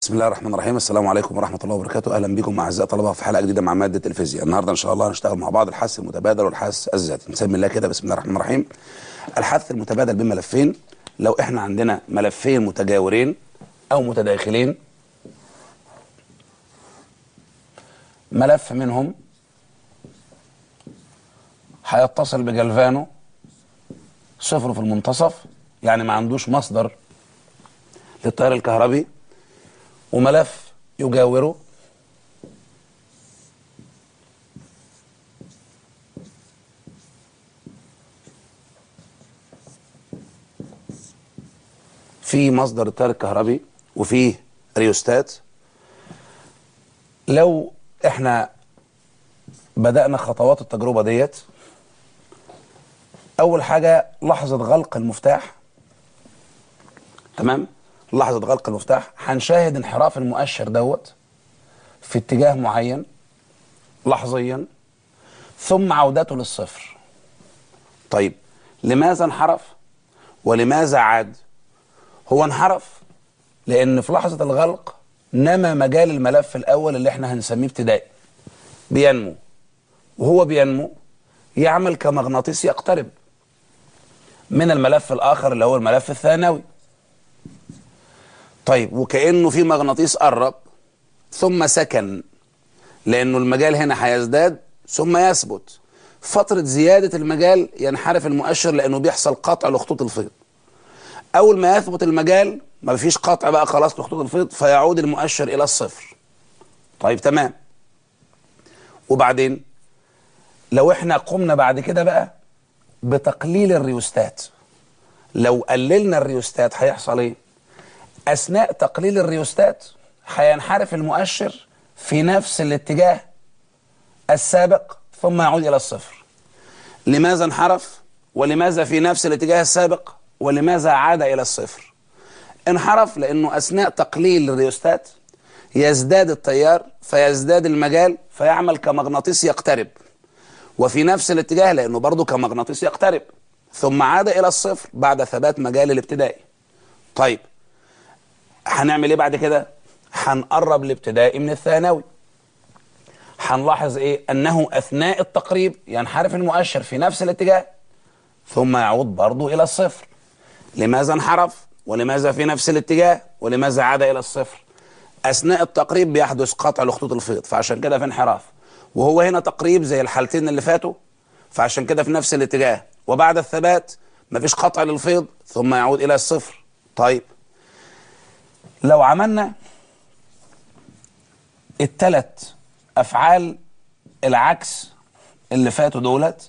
بسم الله الرحمن الرحيم السلام عليكم ورحمة الله وبركاته أهلا بكم أعزائي الطلبة في حلقة جديدة مع مادة الفيزياء النهاردة إن شاء الله هنشتغل مع بعض الحث المتبادل والحث الذاتي نسمي الله كده بسم الله الرحمن الرحيم الحث المتبادل بين ملفين لو إحنا عندنا ملفين متجاورين أو متداخلين ملف منهم هيتصل بجلفانو صفر في المنتصف يعني ما عندوش مصدر للتيار الكهربي وملف يجاوره في مصدر التيار الكهربي وفيه ريوستات لو احنا بدأنا خطوات التجربة ديت أول حاجة لحظة غلق المفتاح تمام لحظة غلق المفتاح هنشاهد انحراف المؤشر دوت في اتجاه معين لحظيا ثم عودته للصفر طيب لماذا انحرف ولماذا عاد هو انحرف لان في لحظة الغلق نما مجال الملف الاول اللي احنا هنسميه ابتدائي بينمو وهو بينمو يعمل كمغناطيس يقترب من الملف الاخر اللي هو الملف الثانوي طيب وكأنه في مغناطيس قرب ثم سكن لأنه المجال هنا هيزداد ثم يثبت فترة زيادة المجال ينحرف المؤشر لأنه بيحصل قطع لخطوط الفيض أول ما يثبت المجال ما فيش قطع بقى خلاص لخطوط الفيض فيعود المؤشر إلى الصفر طيب تمام وبعدين لو احنا قمنا بعد كده بقى بتقليل الريوستات لو قللنا الريوستات هيحصل ايه أثناء تقليل الريوستات هينحرف المؤشر في نفس الاتجاه السابق ثم يعود إلى الصفر لماذا انحرف ولماذا في نفس الاتجاه السابق ولماذا عاد إلى الصفر انحرف لأنه أثناء تقليل الريوستات يزداد التيار فيزداد المجال فيعمل كمغناطيس يقترب وفي نفس الاتجاه لأنه برضه كمغناطيس يقترب ثم عاد إلى الصفر بعد ثبات مجال الابتدائي طيب هنعمل ايه بعد كده هنقرب الابتدائي من الثانوي هنلاحظ ايه انه اثناء التقريب ينحرف المؤشر في نفس الاتجاه ثم يعود برضه الى الصفر لماذا انحرف ولماذا في نفس الاتجاه ولماذا عاد الى الصفر اثناء التقريب بيحدث قطع لخطوط الفيض فعشان كده في انحراف وهو هنا تقريب زي الحالتين اللي فاتوا فعشان كده في نفس الاتجاه وبعد الثبات مفيش قطع للفيض ثم يعود الى الصفر طيب لو عملنا التلات افعال العكس اللي فاتوا دولت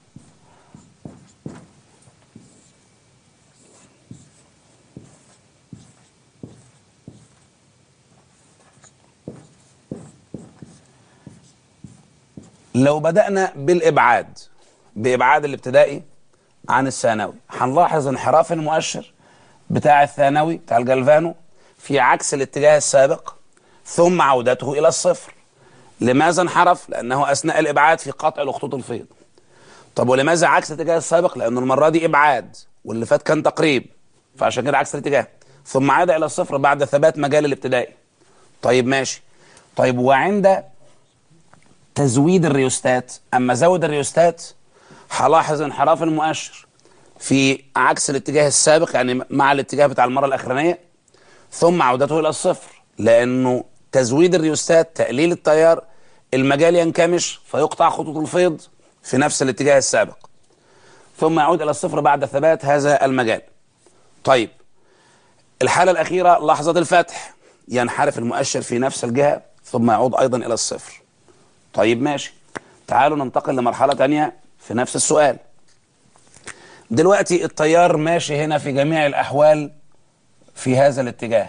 لو بدأنا بالإبعاد بإبعاد الابتدائي عن الثانوي هنلاحظ انحراف المؤشر بتاع الثانوي بتاع الجلفانو في عكس الاتجاه السابق ثم عودته إلى الصفر لماذا انحرف؟ لأنه أثناء الإبعاد في قطع لخطوط الفيض طب ولماذا عكس الاتجاه السابق؟ لأنه المرة دي إبعاد واللي فات كان تقريب فعشان كده عكس الاتجاه ثم عاد إلى الصفر بعد ثبات مجال الابتدائي طيب ماشي طيب وعند تزويد الريوستات أما زود الريوستات هلاحظ انحراف المؤشر في عكس الاتجاه السابق يعني مع الاتجاه بتاع المرة الأخرانية ثم عودته إلى الصفر لأنه تزويد الريوستات تقليل التيار المجال ينكمش فيقطع خطوط الفيض في نفس الاتجاه السابق ثم يعود إلى الصفر بعد ثبات هذا المجال طيب الحالة الأخيرة لحظة الفتح ينحرف المؤشر في نفس الجهة ثم يعود أيضا إلى الصفر طيب ماشي تعالوا ننتقل لمرحلة تانية في نفس السؤال دلوقتي التيار ماشي هنا في جميع الأحوال في هذا الاتجاه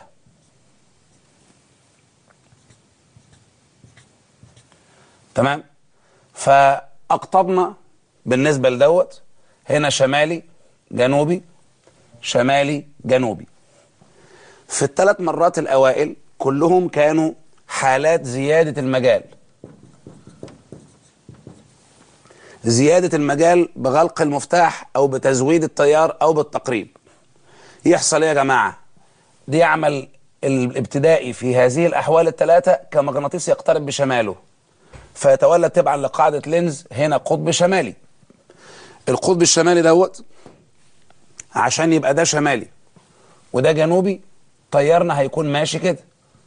تمام فأقطبنا بالنسبة لدوت هنا شمالي جنوبي شمالي جنوبي في الثلاث مرات الأوائل كلهم كانوا حالات زيادة المجال زيادة المجال بغلق المفتاح أو بتزويد التيار أو بالتقريب يحصل ايه يا جماعة دي يعمل الابتدائي في هذه الأحوال الثلاثة كمغناطيس يقترب بشماله فيتولد تبعا لقاعدة لينز هنا قطب شمالي القطب الشمالي دوت عشان يبقى ده شمالي وده جنوبي تيارنا هيكون ماشي كده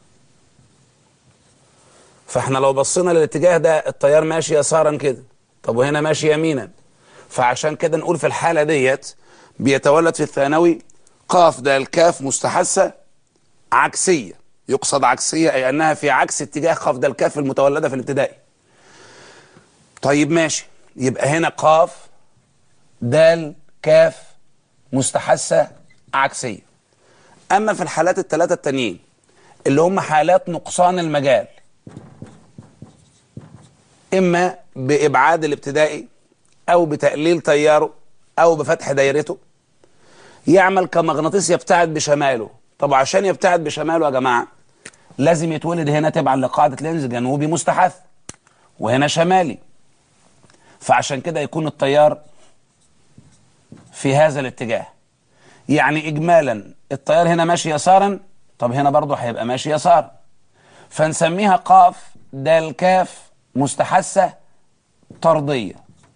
فاحنا لو بصينا للاتجاه ده التيار ماشي يسارا كده طب وهنا ماشي يمينا فعشان كده نقول في الحالة ديت بيتولد في الثانوي قاف ده الكاف مستحثة عكسية يقصد عكسية أي أنها في عكس اتجاه قاف ده الكاف المتولدة في الابتدائي طيب ماشي يبقى هنا قاف دال كاف مستحثة عكسية أما في الحالات الثلاثة التانيين اللي هم حالات نقصان المجال إما بإبعاد الابتدائي أو بتقليل تياره أو بفتح دايرته يعمل كمغناطيس يبتعد بشماله طب عشان يبتعد بشماله يا جماعة لازم يتولد هنا تبعا لقاعدة لينز جنوبي مستحث وهنا شمالي فعشان كده يكون التيار في هذا الاتجاه يعني إجمالا التيار هنا ماشي يسارا طب هنا برضه هيبقى ماشي يسار فنسميها قاف دال كاف مستحثة طردية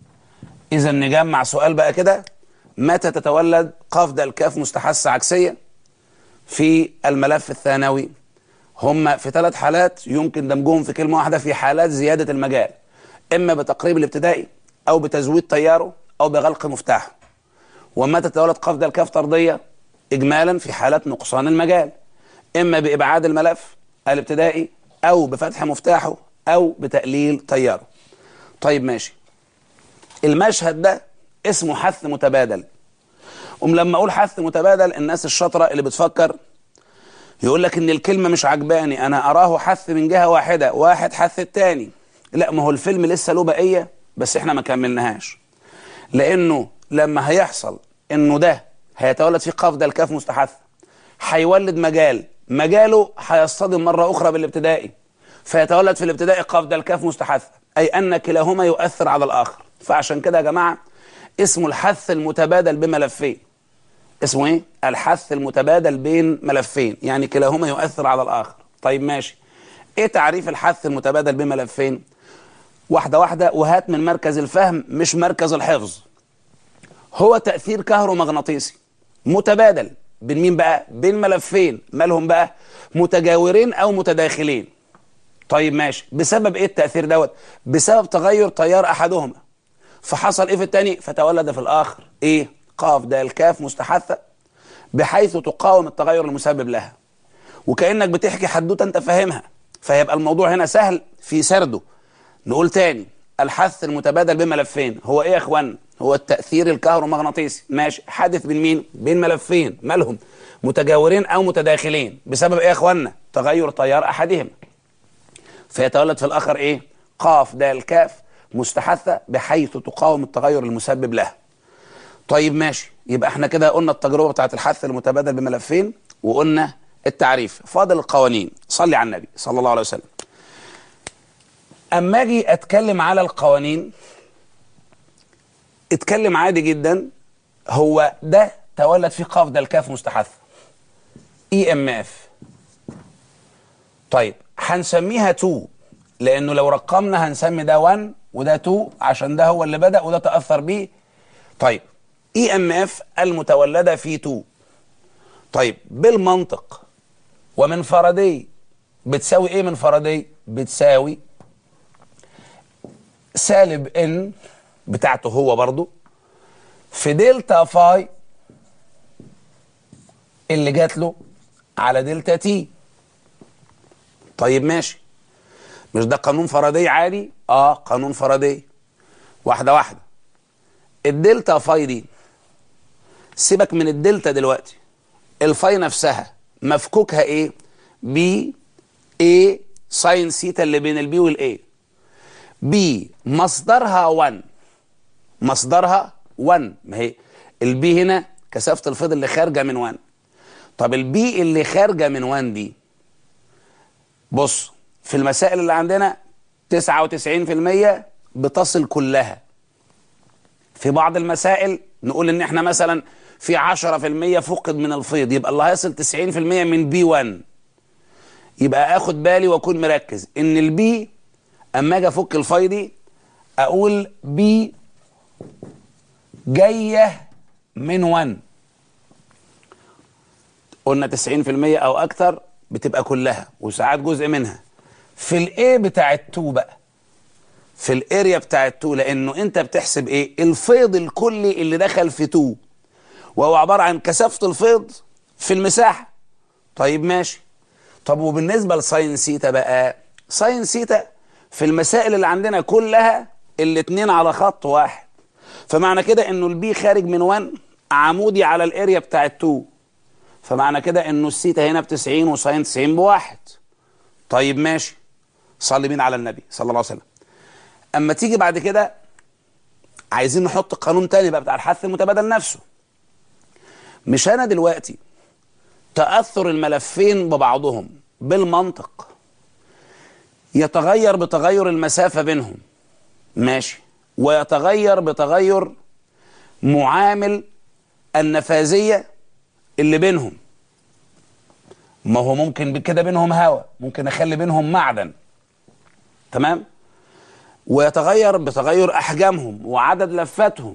إذا نجمع سؤال بقى كده متى تتولد قاف دال كاف مستحثة عكسية في الملف الثانوي هم في ثلاث حالات يمكن دمجهم في كلمة واحدة في حالات زيادة المجال إما بتقريب الابتدائي أو بتزويد تياره أو بغلق مفتاحه ومتى تتولد قاف دال كاف طردية إجمالا في حالات نقصان المجال إما بإبعاد الملف الابتدائي أو بفتح مفتاحه أو بتقليل تياره طيب ماشي المشهد ده اسمه حث متبادل أم لما أقول حث متبادل الناس الشاطرة اللي بتفكر يقول لك إن الكلمة مش عجباني أنا أراه حث من جهة واحدة واحد حث التاني لا ما هو الفيلم لسه له بقية بس إحنا ما كملناهاش لأنه لما هيحصل إنه ده هيتولد فيه قاف ده الكاف مستحث هيولد مجال مجاله هيصطدم مرة أخرى بالابتدائي فيتولد في الابتدائي قاف ده الكاف مستحث أي أن كلاهما يؤثر على الآخر فعشان كده يا جماعة اسمه الحث المتبادل بملفين اسمه ايه الحث المتبادل بين ملفين يعني كلاهما يؤثر على الآخر طيب ماشي ايه تعريف الحث المتبادل بين ملفين واحدة واحدة وهات من مركز الفهم مش مركز الحفظ هو تأثير كهرومغناطيسي متبادل بين مين بقى بين ملفين مالهم بقى متجاورين او متداخلين طيب ماشي بسبب ايه التأثير دوت بسبب تغير تيار احدهما فحصل ايه في التاني فتولد في الاخر ايه قاف دال كاف مستحثة بحيث تقاوم التغير المسبب لها وكأنك بتحكي حدوتة انت فاهمها فيبقى الموضوع هنا سهل في سرده نقول تاني الحث المتبادل بين ملفين هو ايه يا اخوان هو التأثير الكهرومغناطيسي ماشي حادث بين مين بين ملفين مالهم متجاورين او متداخلين بسبب ايه يا اخوانا تغير تيار احدهما فيتولد في الاخر ايه قاف دال كاف مستحثة بحيث تقاوم التغير المسبب لها طيب ماشي يبقى احنا كده قلنا التجربة بتاعت الحث المتبادل بملفين وقلنا التعريف فاضل القوانين صلي على النبي صلى الله عليه وسلم اما اجي اتكلم على القوانين اتكلم عادي جدا هو ده تولد فيه قاف ده الكاف مستحث اي ام اف طيب هنسميها 2 لانه لو رقمنا هنسمي ده 1 وده 2 عشان ده هو اللي بدأ وده تأثر بيه طيب اي ام اف المتولدة في 2 طيب بالمنطق ومن فردي بتساوي ايه من فردي بتساوي سالب ان بتاعته هو برضو في دلتا فاي اللي جات له على دلتا تي طيب ماشي مش ده قانون فردي عادي اه قانون فردي واحدة واحدة الدلتا فاي دي سيبك من الدلتا دلوقتي الفاي نفسها مفكوكها ايه بي اي ساين سيتا اللي بين البي والاي بي مصدرها 1 مصدرها 1 ما هي البي هنا كثافه الفيض اللي خارجه من 1 طب البي اللي خارجه من 1 دي بص في المسائل اللي عندنا 99% بتصل كلها في بعض المسائل نقول ان احنا مثلا في 10% فقد من الفيض يبقى اللي هيصل 90% من بي 1 يبقى اخد بالي واكون مركز ان البي اما اجي افك الفاي دي اقول بي جايه من 1 قلنا 90% او اكتر بتبقى كلها وساعات جزء منها في الايه بتاع التو بقى في الاريا بتاع التو لانه انت بتحسب ايه الفيض الكلي اللي دخل في تو وهو عباره عن كثافه الفيض في المساحه طيب ماشي طب وبالنسبه لساين سيتا بقى ساين سيتا في المسائل اللي عندنا كلها الاتنين على خط واحد فمعنى كده انه البي خارج من 1 عمودي على الاريا بتاع التو فمعنى كده انه السيتا هنا ب 90 وساين 90 بواحد طيب ماشي صلي بينا على النبي صلى الله عليه وسلم اما تيجي بعد كده عايزين نحط قانون تاني بقى بتاع الحث المتبادل نفسه مش انا دلوقتي تاثر الملفين ببعضهم بالمنطق يتغير بتغير المسافه بينهم ماشي ويتغير بتغير معامل النفاذيه اللي بينهم ما هو ممكن كده بينهم هواء ممكن اخلي بينهم معدن تمام ويتغير بتغير احجامهم وعدد لفاتهم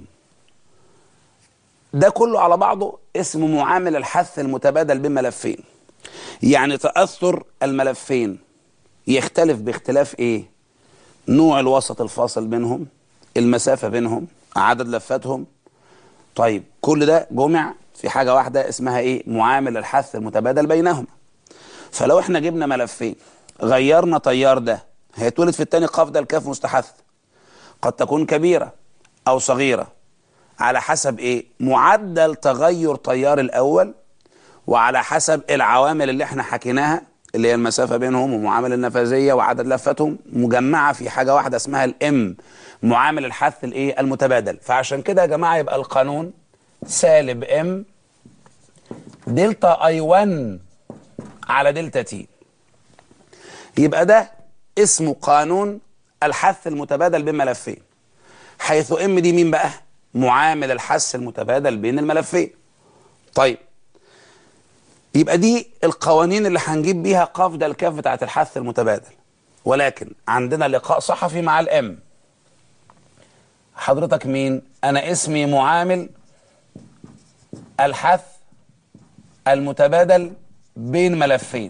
ده كله على بعضه اسمه معامل الحث المتبادل بين ملفين يعني تاثر الملفين يختلف باختلاف ايه نوع الوسط الفاصل بينهم المسافه بينهم عدد لفاتهم طيب كل ده جمع في حاجه واحده اسمها ايه معامل الحث المتبادل بينهما فلو احنا جبنا ملفين غيرنا تيار ده هيتولد في التاني قاف ده الكاف مستحث قد تكون كبيرة أو صغيرة على حسب إيه معدل تغير تيار الأول وعلى حسب العوامل اللي احنا حكيناها اللي هي المسافة بينهم ومعامل النفاذية وعدد لفاتهم مجمعة في حاجة واحدة اسمها الام معامل الحث الايه المتبادل فعشان كده يا جماعة يبقى القانون سالب ام دلتا اي 1 على دلتا تي يبقى ده اسمه قانون الحث المتبادل بين ملفين حيث ام دي مين بقى معامل الحث المتبادل بين الملفين طيب يبقى دي القوانين اللي هنجيب بيها قاف ده الكاف بتاعت الحث المتبادل ولكن عندنا لقاء صحفي مع الام حضرتك مين انا اسمي معامل الحث المتبادل بين ملفين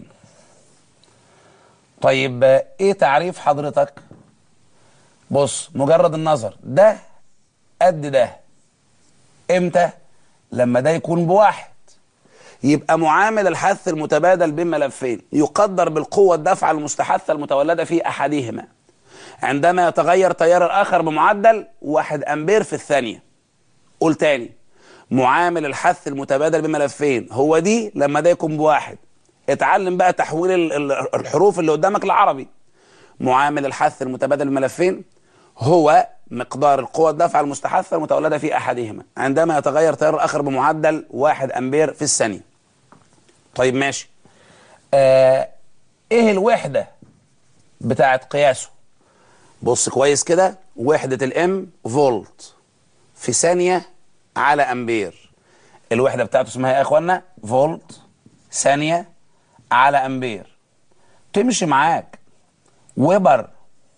طيب ايه تعريف حضرتك بص مجرد النظر ده قد ده امتى لما ده يكون بواحد يبقى معامل الحث المتبادل بين ملفين يقدر بالقوة الدفعة المستحثة المتولدة في أحدهما عندما يتغير تيار الآخر بمعدل واحد أمبير في الثانية قول تاني معامل الحث المتبادل بين ملفين هو دي لما ده يكون بواحد اتعلم بقى تحويل الحروف اللي قدامك لعربي معامل الحث المتبادل بملفين هو مقدار القوة الدفع المستحثة المتولدة في أحدهما عندما يتغير تيار الآخر بمعدل 1 أمبير في الثانية طيب ماشي آه إيه الوحدة بتاعت قياسه بص كويس كده وحدة الام فولت في ثانية على أمبير الوحدة بتاعته اسمها ايه يا اخوانا فولت ثانية على أمبير تمشي معاك ويبر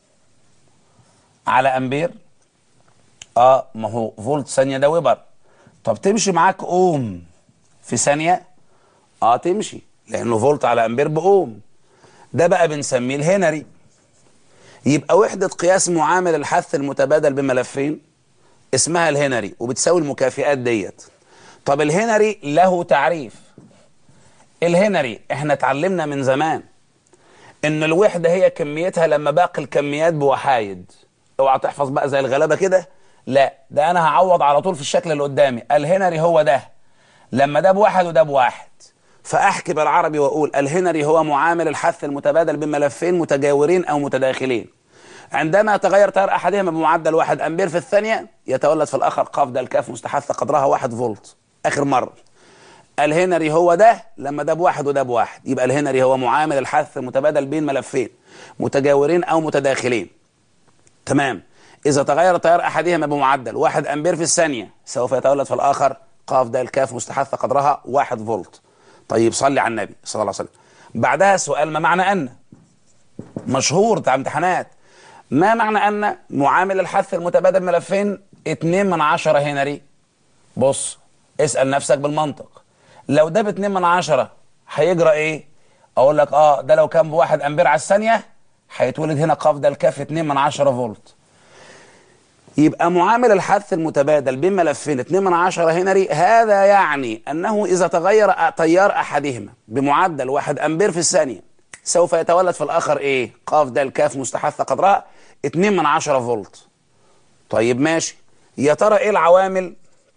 على أمبير اه ما هو فولت ثانية ده ويبر طب تمشي معاك اوم في ثانية اه تمشي لانه فولت على امبير باوم ده بقى بنسميه الهنري يبقى وحدة قياس معامل الحث المتبادل بملفين اسمها الهنري وبتساوي المكافئات ديت طب الهنري له تعريف الهنري احنا اتعلمنا من زمان ان الوحدة هي كميتها لما باقي الكميات بوحايد اوعى تحفظ بقى زي الغلابة كده لا ده انا هعوض على طول في الشكل اللي قدامي الهنري هو ده لما ده بواحد وده بواحد فاحكي بالعربي واقول الهنري هو معامل الحث المتبادل بين ملفين متجاورين او متداخلين عندما يتغير تيار احدهما بمعدل واحد امبير في الثانيه يتولد في الاخر قاف ده الكاف مستحثه قدرها واحد فولت اخر مره الهنري هو ده لما ده بواحد وده بواحد يبقى الهنري هو معامل الحث المتبادل بين ملفين متجاورين او متداخلين تمام إذا تغير تيار أحدهما بمعدل واحد أمبير في الثانية سوف يتولد في الآخر قاف ده الكاف مستحثة قدرها واحد فولت طيب صلي على النبي صلى الله عليه وسلم بعدها سؤال ما معنى ان مشهور بتاع امتحانات ما معنى ان معامل الحث المتبادل ملفين 2 من 10 هنري بص اسال نفسك بالمنطق لو ده ب 2 من 10 هيجرى ايه اقول لك اه ده لو كان بواحد امبير على الثانيه هيتولد هنا قاف ده الكاف 2 من 10 فولت يبقى معامل الحث المتبادل بين ملفين 2 من 10 هنري هذا يعني انه اذا تغير تيار احدهما بمعدل 1 امبير في الثانيه سوف يتولد في الاخر ايه قاف ده الكاف مستحثه قدرها 2 من 10 فولت طيب ماشي يا ترى ايه العوامل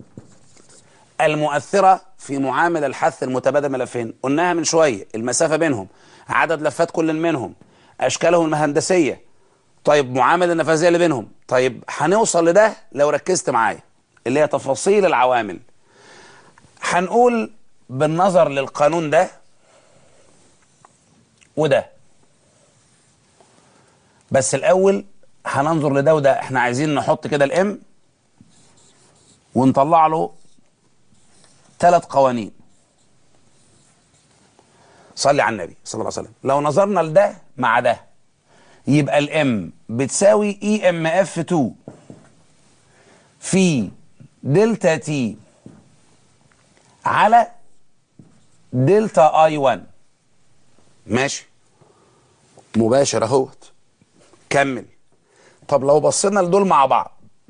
المؤثره في معامل الحث المتبادل ملفين قلناها من شويه المسافه بينهم عدد لفات كل منهم اشكالهم الهندسيه طيب معامل النفاذيه اللي بينهم طيب هنوصل لده لو ركزت معايا اللي هي تفاصيل العوامل هنقول بالنظر للقانون ده وده بس الاول هننظر لده وده احنا عايزين نحط كده الام ونطلع له ثلاث قوانين صلي على النبي صلى الله عليه وسلم لو نظرنا لده مع ده يبقى الام بتساوي اي ام اف 2 في دلتا تي على دلتا اي 1 ماشي مباشر اهوت كمل طب لو بصينا لدول مع بعض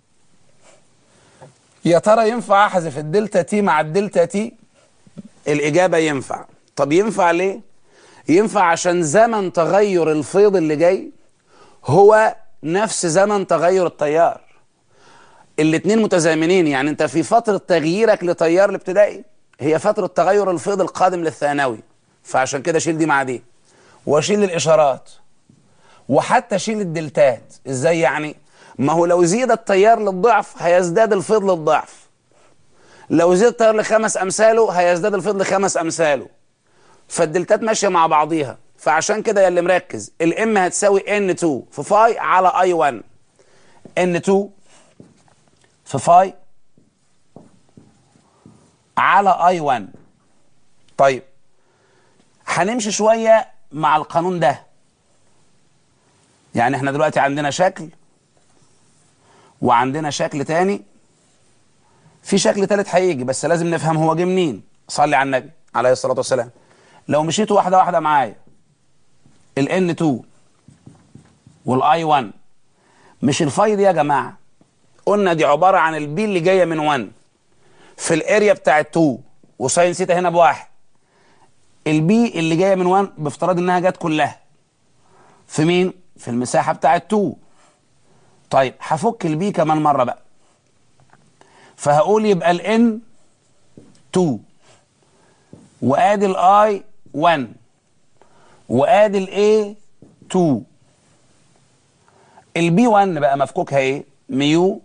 يا ترى ينفع احذف الدلتا تي مع الدلتا تي الاجابه ينفع طب ينفع ليه ينفع عشان زمن تغير الفيض اللي جاي هو نفس زمن تغير التيار الاتنين متزامنين يعني انت في فترة تغييرك لتيار الابتدائي هي فترة تغير الفيض القادم للثانوي فعشان كده شيل دي مع دي واشيل الاشارات وحتى شيل الدلتات ازاي يعني ما هو لو زيد التيار للضعف هيزداد الفيض للضعف لو زيد التيار لخمس امثاله هيزداد الفيض لخمس امثاله فالدلتات ماشيه مع بعضيها فعشان كده يا اللي مركز الام هتساوي n2 في فاي على i1 n2 في فاي على i1 طيب هنمشي شويه مع القانون ده يعني احنا دلوقتي عندنا شكل وعندنا شكل تاني في شكل تالت هيجي بس لازم نفهم هو جه منين صلي على النبي عليه الصلاه والسلام لو مشيت واحده واحده معايا ال N2 والاي 1 مش الفاي دي يا جماعه قلنا دي عباره عن البي اللي جايه من 1 في الاريا بتاعت 2 وساين سيتا هنا بواحد البي اللي جايه من 1 بافتراض انها جت كلها في مين؟ في المساحه بتاعت 2 طيب هفك البي كمان مره بقى فهقول يبقى الان 2 وادي الاي 1 وادي الاي 2 البي 1 بقى مفكوكها ايه ميو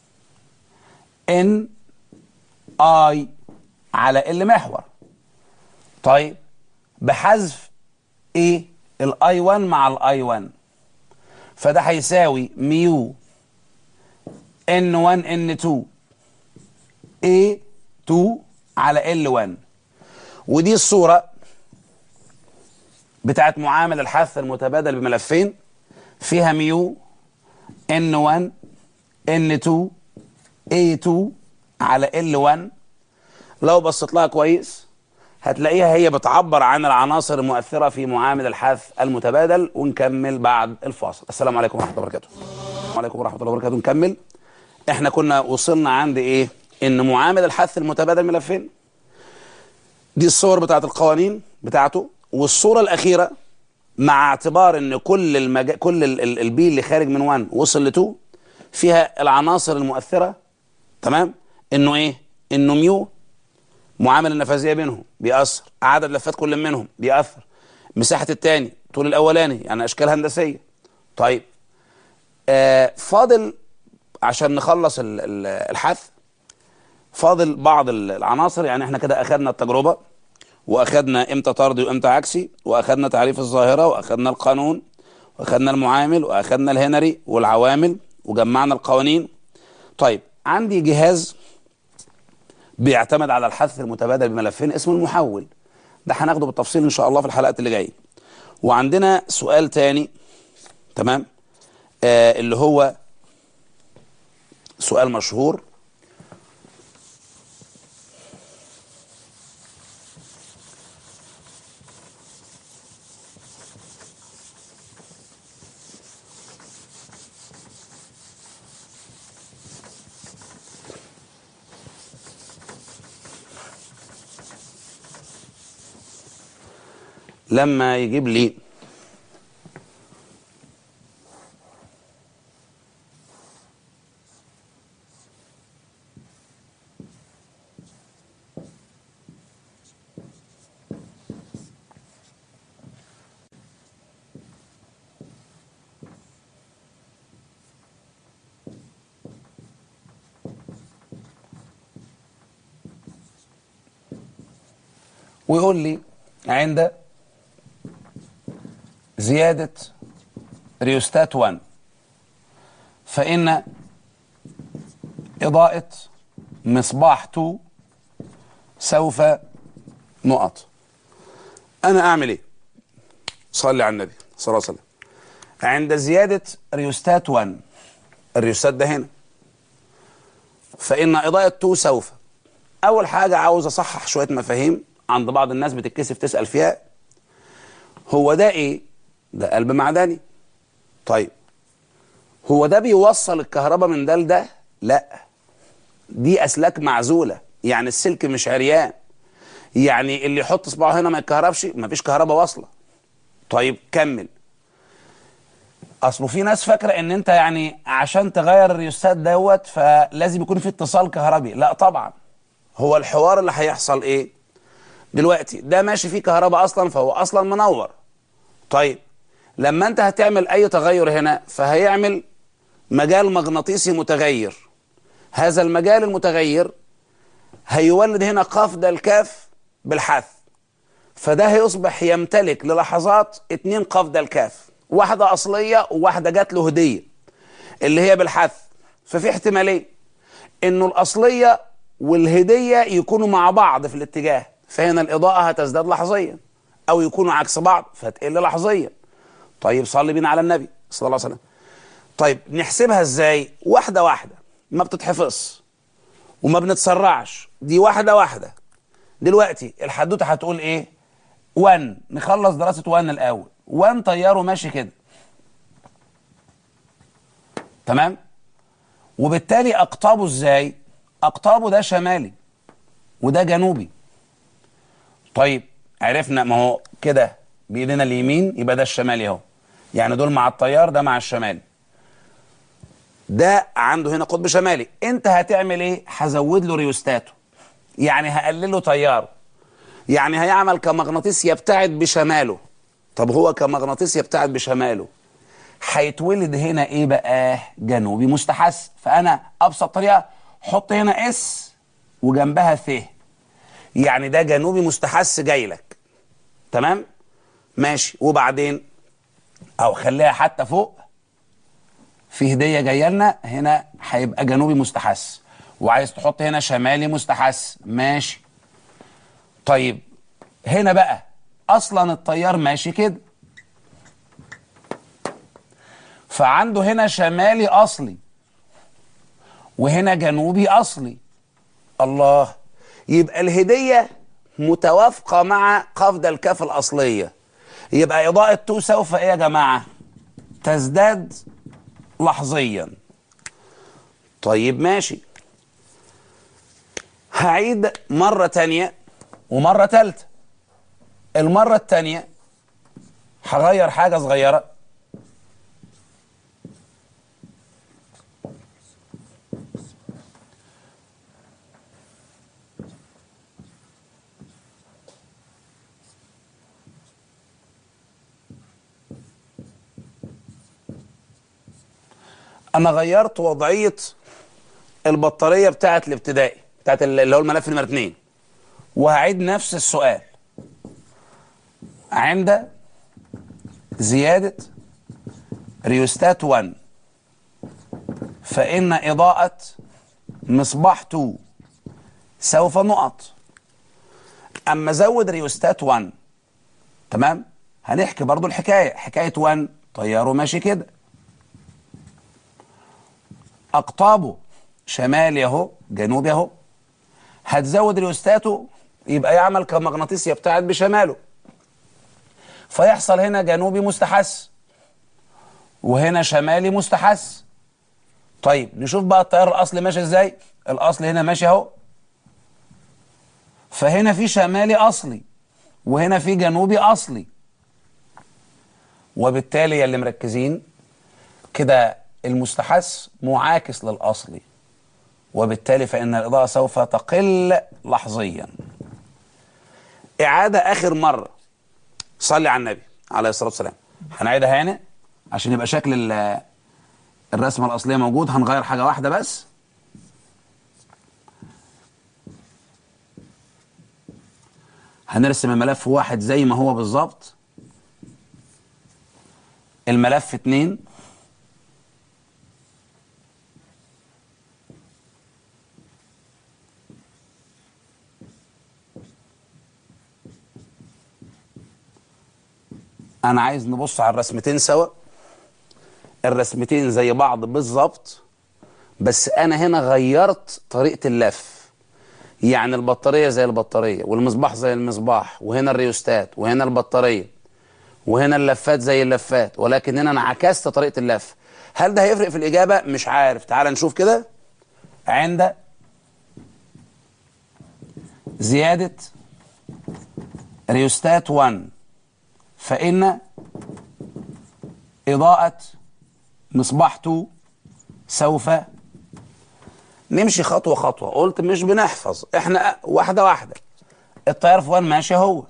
ان اي على ال محور طيب بحذف ايه الاي 1 مع الاي 1 فده هيساوي ميو ان 1 ان 2 اي 2 على ال 1 ودي الصوره بتاعت معامل الحث المتبادل بملفين فيها ميو ان 1 ان 2 اي 2 على ال 1 لو بصيت لها كويس هتلاقيها هي بتعبر عن العناصر المؤثره في معامل الحث المتبادل ونكمل بعد الفاصل السلام عليكم ورحمه الله وبركاته وعليكم ورحمه الله وبركاته نكمل احنا كنا وصلنا عند ايه ان معامل الحث المتبادل ملفين دي الصور بتاعت القوانين بتاعته والصوره الاخيره مع اعتبار ان كل المجا... كل ال... ال... البي اللي خارج من 1 وصل ل 2 فيها العناصر المؤثره تمام انه ايه انه ميو معامل النفاذيه بينهم بيأثر عدد لفات كل منهم بيأثر مساحه الثاني طول الاولاني يعني اشكال هندسيه طيب آه فاضل عشان نخلص ال... ال... الحث فاضل بعض العناصر يعني احنا كده اخذنا التجربه واخذنا امتى طردي وامتى عكسي واخذنا تعريف الظاهره واخذنا القانون واخذنا المعامل واخذنا الهنري والعوامل وجمعنا القوانين طيب عندي جهاز بيعتمد على الحث المتبادل بملفين اسمه المحول ده هناخده بالتفصيل ان شاء الله في الحلقات اللي جايه وعندنا سؤال تاني تمام آه اللي هو سؤال مشهور لما يجيب لي ويقول لي عند زيادة ريوستات 1 فإن إضاءة مصباح 2 سوف نقط أنا أعمل إيه؟ صلي على النبي صلى الله عليه وسلم عند زيادة ريوستات 1 الريوستات ده هنا فإن إضاءة 2 سوف أول حاجة عاوز أصحح شوية مفاهيم عند بعض الناس بتتكسف تسأل فيها هو ده إيه؟ ده قلب معدني طيب هو ده بيوصل الكهرباء من ده لده لا دي اسلاك معزوله يعني السلك مش عريان يعني اللي يحط صباعه هنا ما يتكهربش مفيش كهرباء واصله طيب كمل اصله في ناس فاكره ان انت يعني عشان تغير الريوستات دوت فلازم يكون في اتصال كهربي لا طبعا هو الحوار اللي هيحصل ايه دلوقتي ده ماشي فيه كهرباء اصلا فهو اصلا منور طيب لما انت هتعمل اي تغير هنا فهيعمل مجال مغناطيسي متغير هذا المجال المتغير هيولد هنا قاف ده الكاف بالحث فده هيصبح يمتلك للحظات اتنين قاف ده الكاف واحدة أصلية وواحدة جات له هدية اللي هي بالحث ففي احتمالية انه الأصلية والهدية يكونوا مع بعض في الاتجاه فهنا الإضاءة هتزداد لحظيا أو يكونوا عكس بعض فتقل لحظيا طيب صلي بينا على النبي صلى الله عليه وسلم طيب نحسبها ازاي واحدة واحدة ما بتتحفظ وما بنتسرعش دي واحدة واحدة دلوقتي الحدوتة هتقول ايه 1 نخلص دراسة 1 الأول 1 طياره ماشي كده تمام وبالتالي أقطابه ازاي أقطابه ده شمالي وده جنوبي طيب عرفنا ما هو كده بإيدينا اليمين يبقى ده الشمالي اهو يعني دول مع الطيار ده مع الشمالي ده عنده هنا قطب شمالي انت هتعمل ايه هزود له ريوستاته يعني هقلله تياره يعني هيعمل كمغناطيس يبتعد بشماله طب هو كمغناطيس يبتعد بشماله هيتولد هنا ايه بقى جنوبي مستحث فانا ابسط طريقه حط هنا اس وجنبها ث يعني ده جنوبي مستحث جاي لك تمام ماشي وبعدين او خليها حتى فوق في هديه جايه لنا هنا هيبقى جنوبي مستحث وعايز تحط هنا شمالي مستحث ماشي طيب هنا بقى اصلا الطيار ماشي كده فعنده هنا شمالي اصلي وهنا جنوبي اصلي الله يبقى الهديه متوافقه مع قفض الكاف الاصليه يبقى اضاءه تو سوف ايه يا جماعه تزداد لحظيا طيب ماشي هعيد مرة تانية ومرة تالتة المرة التانية هغير حاجة صغيرة انا غيرت وضعيه البطاريه بتاعه الابتدائي بتاعه اللي هو الملف نمره 2 وهعيد نفس السؤال عند زياده ريوستات 1 فان اضاءه مصباح 2 سوف نقط اما زود ريوستات 1 تمام هنحكي برضو الحكايه حكايه 1 طياره ماشي كده اقطابه شمالي اهو جنوبي اهو هتزود ريوستاته يبقى يعمل كمغناطيس يبتعد بشماله فيحصل هنا جنوبي مستحث وهنا شمالي مستحث طيب نشوف بقى التيار الاصلي ماشي ازاي الاصل هنا ماشي اهو فهنا في شمالي اصلي وهنا في جنوبي اصلي وبالتالي يا اللي مركزين كده المستحث معاكس للاصلي وبالتالي فان الاضاءه سوف تقل لحظيا اعاده اخر مره صلي على النبي عليه الصلاه والسلام هنعيدها هنا عشان يبقى شكل ال- الرسمه الاصليه موجود هنغير حاجه واحده بس هنرسم الملف واحد زي ما هو بالظبط الملف اتنين انا عايز نبص على الرسمتين سوا الرسمتين زي بعض بالظبط بس انا هنا غيرت طريقة اللف يعني البطارية زي البطارية والمصباح زي المصباح وهنا الريوستات وهنا البطارية وهنا اللفات زي اللفات ولكن هنا انا عكست طريقة اللف هل ده هيفرق في الإجابة؟ مش عارف تعال نشوف كده عند زيادة ريوستات 1 فإن إضاءة مصباح 2 سوف نمشي خطوة خطوة قلت مش بنحفظ احنا واحدة واحدة التيار في 1 ماشي اهوت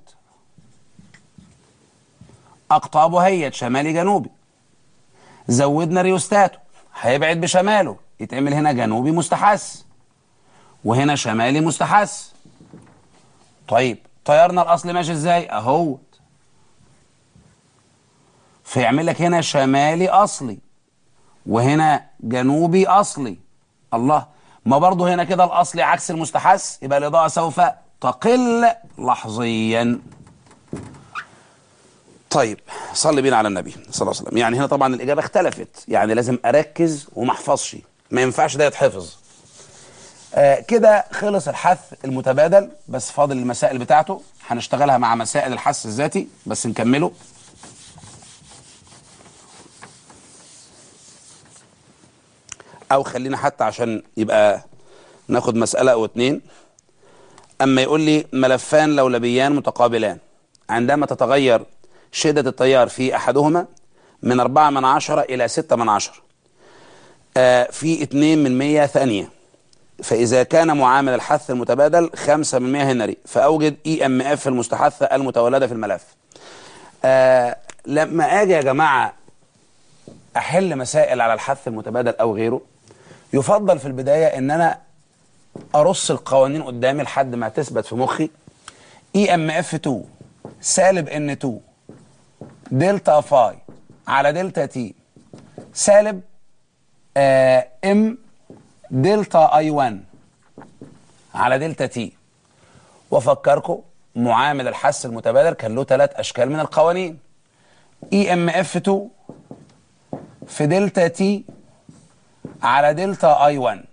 أقطابه هيت شمالي جنوبي زودنا ريوستاته هيبعد بشماله يتعمل هنا جنوبي مستحث وهنا شمالي مستحث طيب طيارنا الأصلي ماشي ازاي اهوت فيعمل لك هنا شمالي اصلي وهنا جنوبي اصلي الله ما برضه هنا كده الاصلي عكس المستحث يبقى الاضاءه سوف تقل لحظيا طيب صلي بينا على النبي صلى الله عليه وسلم يعني هنا طبعا الاجابه اختلفت يعني لازم اركز وما احفظش ما ينفعش ده يتحفظ آه كده خلص الحث المتبادل بس فاضل المسائل بتاعته هنشتغلها مع مسائل الحث الذاتي بس نكمله او خلينا حتى عشان يبقى ناخد مسألة او اتنين اما يقول لي ملفان لولبيان متقابلان عندما تتغير شدة التيار في احدهما من أربعة من عشرة الى ستة من عشرة آه في اتنين من مية ثانية فإذا كان معامل الحث المتبادل خمسة من مية هنري فأوجد اي ام اف المستحثة المتولدة في الملف آه لما اجي يا جماعة احل مسائل على الحث المتبادل او غيره يفضل في البداية ان انا ارص القوانين قدامي لحد ما تثبت في مخي اي ام اف 2 سالب ان 2 دلتا فاي على دلتا تي سالب آه ام دلتا اي 1 على دلتا تي وافكركم معامل الحث المتبادل كان له ثلاث اشكال من القوانين اي ام اف 2 في دلتا تي على دلتا اي 1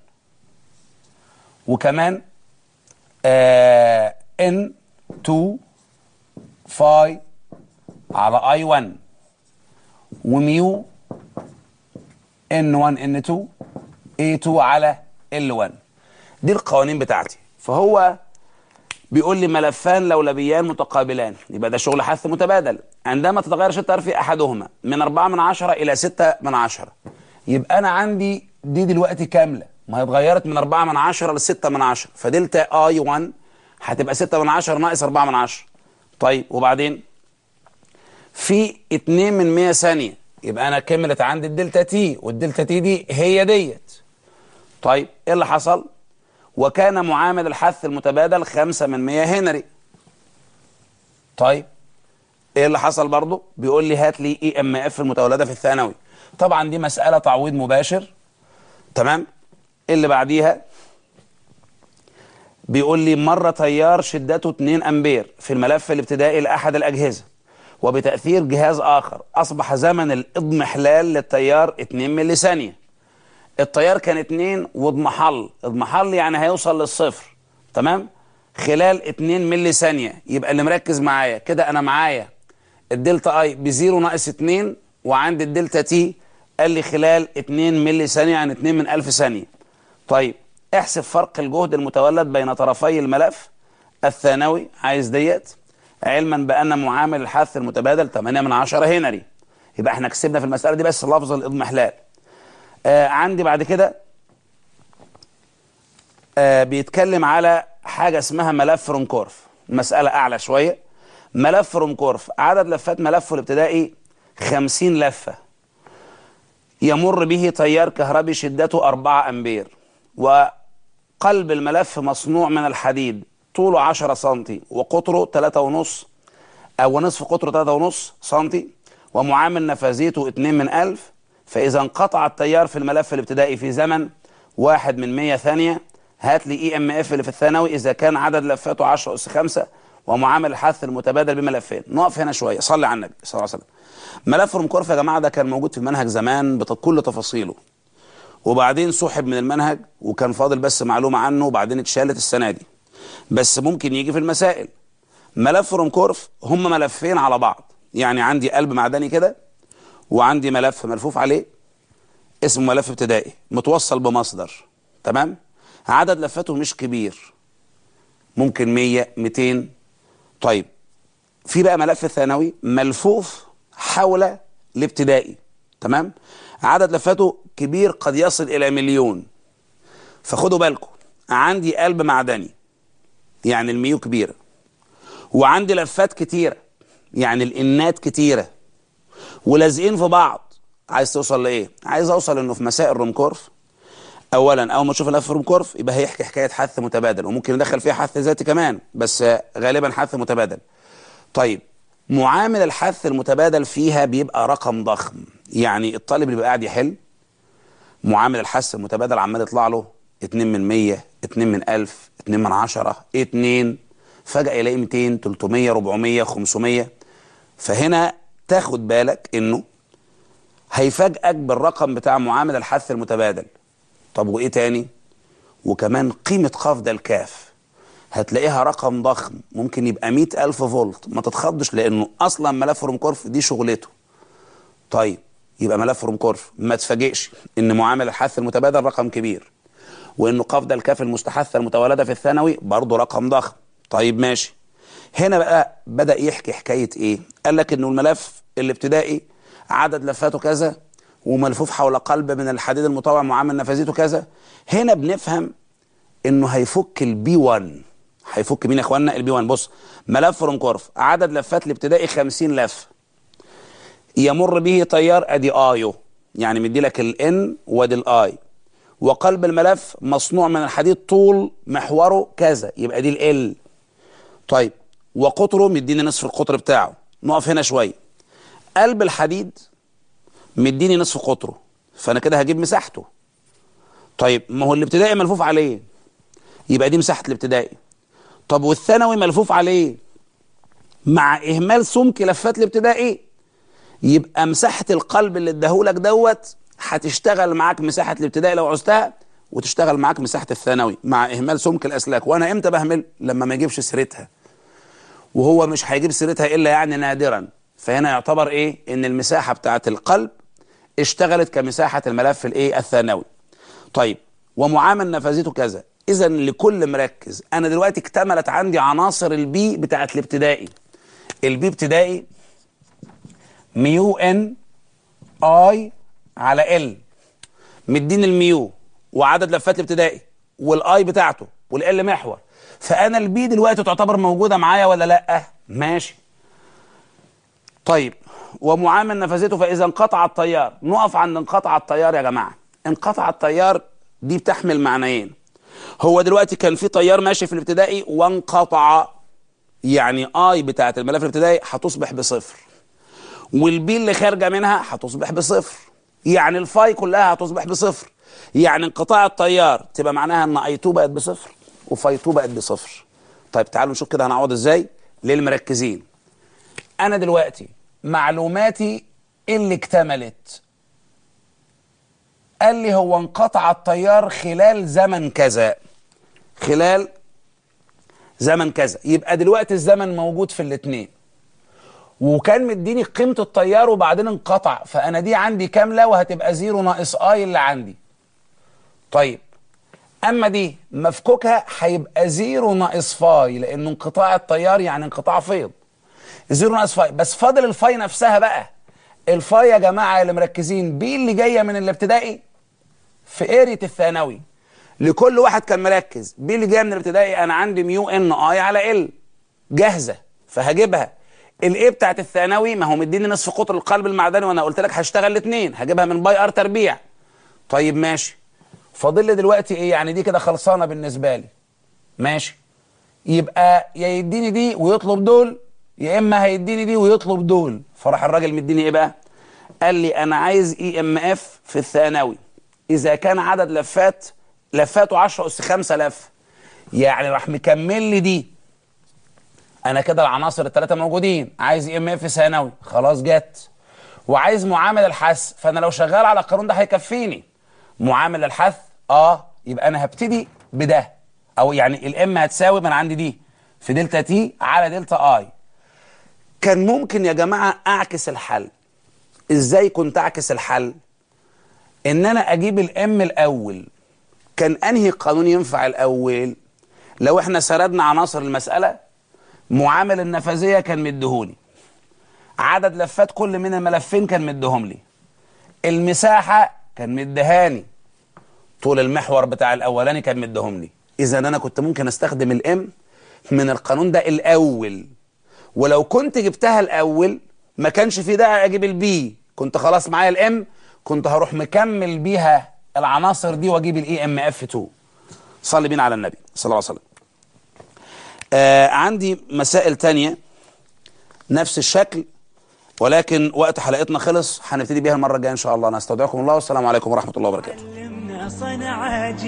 وكمان آه ان 2 فاي على اي 1 وميو ان 1 ان 2 اي 2 على ال 1 دي القوانين بتاعتي فهو بيقول لي ملفان لولبيان متقابلان يبقى ده شغل حث متبادل عندما تتغير شدة التيار في احدهما من 4 من 10 الى 6 من 10 يبقى انا عندي دي دلوقتي كامله ما هي اتغيرت من 4 من 10 ل 6 من 10 فدلتا اي 1 هتبقى 6 من 10 ناقص 4 من 10 طيب وبعدين في 2 من 100 ثانيه يبقى انا كملت عندي الدلتا تي والدلتا تي دي هي ديت طيب ايه اللي حصل وكان معامل الحث المتبادل 5 من 100 هنري طيب ايه اللي حصل برضه بيقول لي هات لي اي ام اف المتولده في الثانوي طبعا دي مساله تعويض مباشر تمام اللي بعديها بيقول لي مر تيار شدته 2 امبير في الملف الابتدائي لاحد الاجهزه وبتاثير جهاز اخر اصبح زمن الاضمحلال للتيار 2 ملي ثانيه التيار كان 2 واضمحل اضمحل يعني هيوصل للصفر تمام خلال 2 ملي ثانيه يبقى اللي مركز معايا كده انا معايا الدلتا اي بزيرو ناقص 2 وعند الدلتا تي قال لي خلال 2 ملي ثانيه يعني 2 من 1000 ثانيه طيب احسب فرق الجهد المتولد بين طرفي الملف الثانوي عايز ديت علما بان معامل الحث المتبادل 8 من 10 هنري يبقى احنا كسبنا في المساله دي بس لفظ الاضمحلال آه عندي بعد كده آه بيتكلم على حاجه اسمها ملف رونكورف المساله اعلى شويه ملف رونكورف عدد لفات ملفه الابتدائي 50 لفه يمر به تيار كهربي شدته 4 امبير وقلب الملف مصنوع من الحديد طوله 10 سم وقطره 3.5 او نصف قطره 3.5 سم ومعامل نفاذيته 2 من 1000 فاذا انقطع التيار في الملف الابتدائي في زمن 1 من 100 ثانيه هات لي اي ام اف اللي في الثانوي اذا كان عدد لفاته 10 اس 5 ومعامل الحث المتبادل بملفين نقف هنا شويه صلي على النبي صلى الله عليه وسلم ملف رومكورف يا جماعه ده كان موجود في المنهج زمان بكل تفاصيله وبعدين سحب من المنهج وكان فاضل بس معلومه عنه وبعدين اتشالت السنه دي بس ممكن يجي في المسائل ملف رومكورف هم ملفين على بعض يعني عندي قلب معدني كده وعندي ملف ملفوف عليه اسمه ملف ابتدائي متوصل بمصدر تمام عدد لفاته مش كبير ممكن 100 200 طيب في بقى ملف ثانوي ملفوف حول الابتدائي تمام عدد لفاته كبير قد يصل الى مليون فخدوا بالكم عندي قلب معدني يعني الميو كبيره وعندي لفات كتيره يعني الانات كتيره ولازقين في بعض عايز توصل لايه عايز اوصل انه في مسائل رومكورف اولا اول ما تشوف لف رومكورف يبقى هيحكي حكايه حث متبادل وممكن ندخل فيها حث ذاتي كمان بس غالبا حث متبادل طيب معامل الحث المتبادل فيها بيبقى رقم ضخم يعني الطالب اللي بيبقى قاعد يحل معامل الحث المتبادل عمال يطلع له 2 من 100 2 من 1000 2 من 10 2 فجأة يلاقي 200 300 400 500 فهنا تاخد بالك انه هيفاجئك بالرقم بتاع معامل الحث المتبادل طب وايه تاني وكمان قيمة قفض الكاف هتلاقيها رقم ضخم ممكن يبقى مئة ألف فولت ما تتخضش لأنه أصلا ملف رومكورف دي شغلته طيب يبقى ملف رومكورف ما تفاجئش إن معامل الحث المتبادل رقم كبير وإنه قفض الكاف المستحثة المتولدة في الثانوي برضه رقم ضخم طيب ماشي هنا بقى بدأ يحكي حكاية إيه قال لك إنه الملف الابتدائي عدد لفاته كذا وملفوف حول قلب من الحديد المطوع معامل نفاذيته كذا هنا بنفهم انه هيفك البي 1 هيفك مين يا اخوانا البي 1 بص ملف رومكورف عدد لفات الابتدائي 50 لف يمر به تيار ادي ايو يعني مدي لك الان وادي الاي وقلب الملف مصنوع من الحديد طول محوره كذا يبقى دي ال طيب وقطره مديني نصف القطر بتاعه نقف هنا شويه قلب الحديد مديني نصف قطره فانا كده هجيب مساحته طيب ما هو الابتدائي ملفوف عليه يبقى دي مساحه الابتدائي طب والثانوي ملفوف عليه مع اهمال سمك لفات الابتدائي يبقى مساحه القلب اللي اداهولك دوت هتشتغل معاك مساحه الابتدائي لو عوزتها وتشتغل معاك مساحه الثانوي مع اهمال سمك الاسلاك وانا امتى بهمل لما ما يجيبش سيرتها وهو مش هيجيب سيرتها الا يعني نادرا فهنا يعتبر ايه ان المساحه بتاعه القلب اشتغلت كمساحه الملف الايه الثانوي طيب ومعامل نفاذيته كذا اذا لكل مركز انا دلوقتي اكتملت عندي عناصر البي بتاعه الابتدائي البي ابتدائي ميو ان اي على ال مدين الميو وعدد لفات الابتدائي والاي بتاعته والال محور فانا البي دلوقتي تعتبر موجوده معايا ولا لا ماشي طيب ومعامل نفذته فاذا انقطع التيار نقف عند انقطع التيار يا جماعه انقطع التيار دي بتحمل معنيين هو دلوقتي كان في تيار ماشي في الابتدائي وانقطع يعني اي بتاعت الملف الابتدائي هتصبح بصفر والبي اللي خارجه منها هتصبح بصفر يعني الفاي كلها هتصبح بصفر يعني انقطاع التيار تبقى معناها ان اي 2 بقت بصفر وفاي 2 بقت بصفر طيب تعالوا نشوف كده هنعوض ازاي للمركزين انا دلوقتي معلوماتي اللي اكتملت قال لي هو انقطع التيار خلال زمن كذا خلال زمن كذا يبقى دلوقتي الزمن موجود في الاثنين وكان مديني قيمة التيار وبعدين انقطع فأنا دي عندي كاملة وهتبقى زيرو ناقص آي اللي عندي طيب أما دي مفكوكها هيبقى زيرو ناقص فاي لأنه انقطاع التيار يعني انقطاع فيض زيرو ناقص فاي بس فاضل الفاي نفسها بقى الفاي يا جماعة اللي مركزين بي اللي جاية من الابتدائي في ارية الثانوي لكل واحد كان مركز بي اللي جايه من الابتدائي انا عندي ميو ان اي على ال جاهزه فهجيبها الايه بتاعت الثانوي ما هو مديني نصف قطر القلب المعدني وانا قلت لك هشتغل الاثنين هجيبها من باي ار تربيع طيب ماشي فاضل لي دلوقتي ايه يعني دي كده خلصانه بالنسبه لي ماشي يبقى يا يديني دي ويطلب دول يا اما هيديني دي ويطلب دول فراح الراجل مديني ايه بقى قال لي انا عايز اي ام اف في الثانوي اذا كان عدد لفات لفاته 10 اس 5 لف يعني راح مكمل لي دي انا كده العناصر الثلاثه موجودين عايز اي ام اف ثانوي خلاص جت وعايز معامل الحث فانا لو شغال على القانون ده هيكفيني معامل الحث اه يبقى انا هبتدي بده او يعني الام هتساوي من عندي دي في دلتا تي على دلتا اي كان ممكن يا جماعه اعكس الحل ازاي كنت اعكس الحل ان انا اجيب الام الاول كان انهي قانون ينفع الاول لو احنا سردنا عناصر المساله معامل النفاذيه كان مديهولي عدد لفات كل من الملفين كان مديهم لي المساحه كان مديهاني طول المحور بتاع الاولاني كان مديهم لي اذا انا كنت ممكن استخدم الام من القانون ده الاول ولو كنت جبتها الاول ما كانش في داعي اجيب البي كنت خلاص معايا الام كنت هروح مكمل بيها العناصر دي واجيب الاي ام اف 2 صلي بينا على النبي صلى الله عليه وسلم آه عندي مسائل تانية نفس الشكل ولكن وقت حلقتنا خلص هنبتدي بيها المره الجايه ان شاء الله انا استودعكم الله والسلام عليكم ورحمه الله وبركاته علمنا صنعاجي